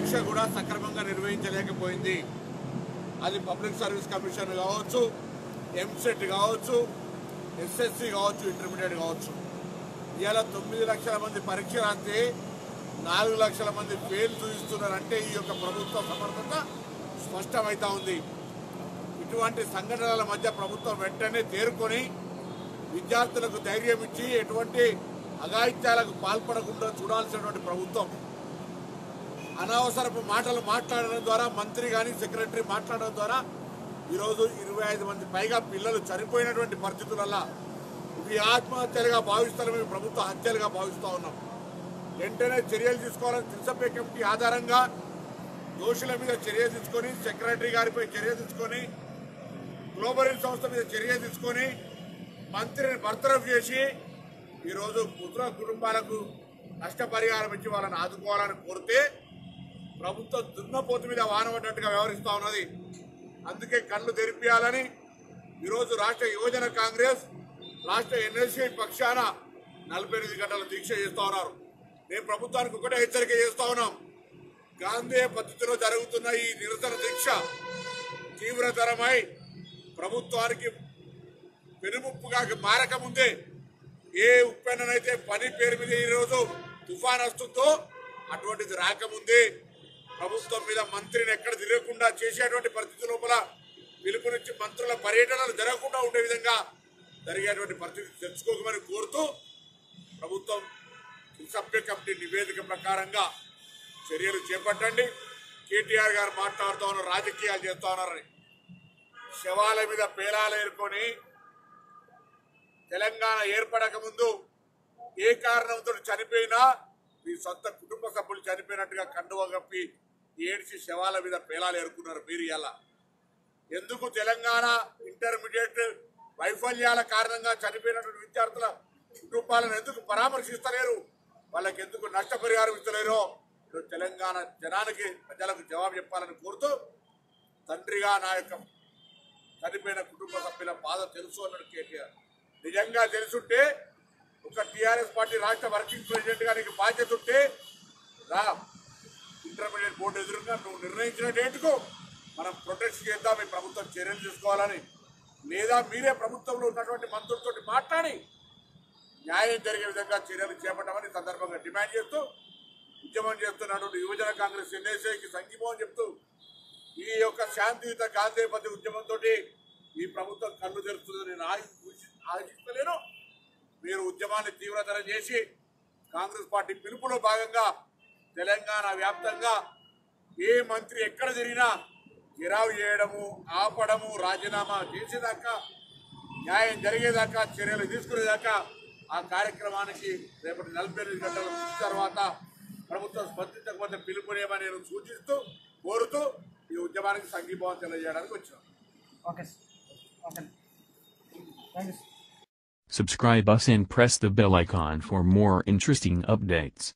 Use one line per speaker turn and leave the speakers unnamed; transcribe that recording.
పరీక్ష కూడా సక్రమంగా నిర్వహించలేకపోయింది అది పబ్లిక్ సర్వీస్ కమిషన్ కావచ్చు ఎంసెట్ కావచ్చు ఎస్ఎస్సి కావచ్చు ఇంటర్మీడియట్ కావచ్చు ఇవాళ తొమ్మిది లక్షల మంది పరీక్ష రాస్తే నాలుగు లక్షల మంది ఫెయిల్ చూపిస్తున్నారంటే ఈ యొక్క ప్రభుత్వ సమర్థత స్పష్టమవుతా ఉంది ఇటువంటి సంఘటనల మధ్య ప్రభుత్వం వెంటనే తేరుకొని విద్యార్థులకు ధైర్యం ఇచ్చి ఎటువంటి అఘాయిత్యాలకు పాల్పడకుండా చూడాల్సినటువంటి ప్రభుత్వం అనవసరపు మాటలు మాట్లాడడం ద్వారా మంత్రి కానీ సెక్రటరీ మాట్లాడడం ద్వారా ఈరోజు ఇరవై ఐదు మంది పైగా పిల్లలు చనిపోయినటువంటి పరిస్థితులల్ల ఇవి ఆత్మహత్యలుగా భావిస్తారని మేము ప్రభుత్వ హత్యలుగా భావిస్తూ ఉన్నాం వెంటనే చర్యలు తీసుకోవాలని త్రిసభ్య కమిటీ ఆధారంగా దోషుల మీద చర్య తీసుకొని సెక్రటరీ గారిపై చర్య తీసుకొని గ్లోబల్ సంస్థ మీద చర్య తీసుకొని మంత్రిని బర్తరఫ్ చేసి ఈరోజు పుత్ర కుటుంబాలకు నష్టపరిహారం ఇచ్చి వాళ్ళని ఆదుకోవాలని కోరితే ప్రభుత్వం దున్నపోతు మీద వానబడ్డట్టుగా వ్యవహరిస్తా ఉన్నది అందుకే కళ్ళు తెరిపియాలని ఈరోజు రాష్ట్ర యువజన కాంగ్రెస్ రాష్ట్ర ఎన్ఎస్సీ పక్షాన నలభై ఎనిమిది గంటల దీక్ష చేస్తా ఉన్నారు మేము ప్రభుత్వానికి ఒకటే హెచ్చరిక చేస్తా ఉన్నాం గాంధీ పద్ధతిలో జరుగుతున్న ఈ నిరసన దీక్ష తీవ్రతరమై ప్రభుత్వానికి పెనుముప్పుగా మారక ముందే ఏ ఉప్పెన్ననైతే పని పేరు మీద ఈరోజు తుఫాన్ వస్తుందో అటువంటిది రాకముందే ప్రభుత్వం మీద మంత్రిని ఎక్కడ తిరగకుండా చేసేటువంటి పరిస్థితి లోపల పిలుపునిచ్చి మంత్రుల పర్యటనలు జరగకుండా ఉండే విధంగా జరిగేటువంటి పరిస్థితి తెచ్చుకోకమని కోరుతూ ప్రభుత్వం సభ్య కమిటీ నివేదిక ప్రకారంగా చర్యలు చేపట్టండి కేటీఆర్ గారు మాట్లాడుతూ ఉన్నారు రాజకీయాలు చేస్తూ ఉన్నారని శవాల మీద పేలాలు ఏరుకొని తెలంగాణ ఏర్పడక ముందు ఏ కారణంతో చనిపోయినా మీ సొంత కుటుంబ సభ్యులు చనిపోయినట్టుగా కండువ కప్పి ఏడ్చి శవాల మీద పేలాలు ఏరుకున్నారు మీరు ఇలా ఎందుకు తెలంగాణ ఇంటర్మీడియట్ వైఫల్యాల కారణంగా చనిపోయినటువంటి విద్యార్థుల కుటుంబాలను ఎందుకు పరామర్శిస్తలేరు వాళ్ళకి ఎందుకు నష్టపరిహారం ఇస్తలేరో ఈరోజు తెలంగాణ జనానికి ప్రజలకు జవాబు చెప్పాలని కోరుతూ తండ్రిగా నా యొక్క చనిపోయిన కుటుంబ సభ్యుల బాధ తెలుసు అన్నాడు కేటీఆర్ నిజంగా తెలుసుంటే ఒక టీఆర్ఎస్ పార్టీ రాష్ట్ర వర్కింగ్ ప్రెసిడెంట్ గా నీకు బాధ్యత ఉంటే రా ఇంటర్మీడియట్ బోర్డు ఎదురుగా నువ్వు నిర్ణయించిన డేటుకు మనం ప్రొటెక్ట్ చేద్దాం ఈ ప్రభుత్వం చర్యలు తీసుకోవాలని లేదా మీరే ప్రభుత్వంలో ఉన్నటువంటి మంత్రులతో మాట్లాడి న్యాయం జరిగే విధంగా చర్యలు చేపట్టమని ఈ సందర్భంగా డిమాండ్ చేస్తూ ఉద్యమం చేస్తున్నటువంటి యువజన కాంగ్రెస్ ఎన్ఎస్ఏకి సంఘీభావం చెప్తూ ఈ యొక్క శాంతియుత గాంధీ పద్ధతి ఉద్యమంతో ఈ ప్రభుత్వం కళ్ళు తెరుస్తుందని నేను ఆశి- ఆశిస్తలేను మీరు ఉద్యమాన్ని తీవ్రతరం చేసి కాంగ్రెస్ పార్టీ పిలుపులో భాగంగా తెలంగాణ వ్యాప్తంగా ఏ మంత్రి ఎక్కడ జరిగినా గిరావు చేయడము ఆపడము రాజీనామా చేసేదాకా న్యాయం జరిగేదాకా చర్యలు తీసుకునేదాకా ఆ కార్యక్రమానికి రేపటి నలభై ఎనిమిది గంటల తర్వాత ప్రభుత్వం స్పందించకపోతే పిలుపునేమని నేను సూచిస్తూ కోరుతూ ఈ ఉద్యమానికి సంఘీభావం తెలియజేయడానికి వచ్చినాం
okay sir okay thank you sir
Subscribe us and press the bell icon for more interesting updates.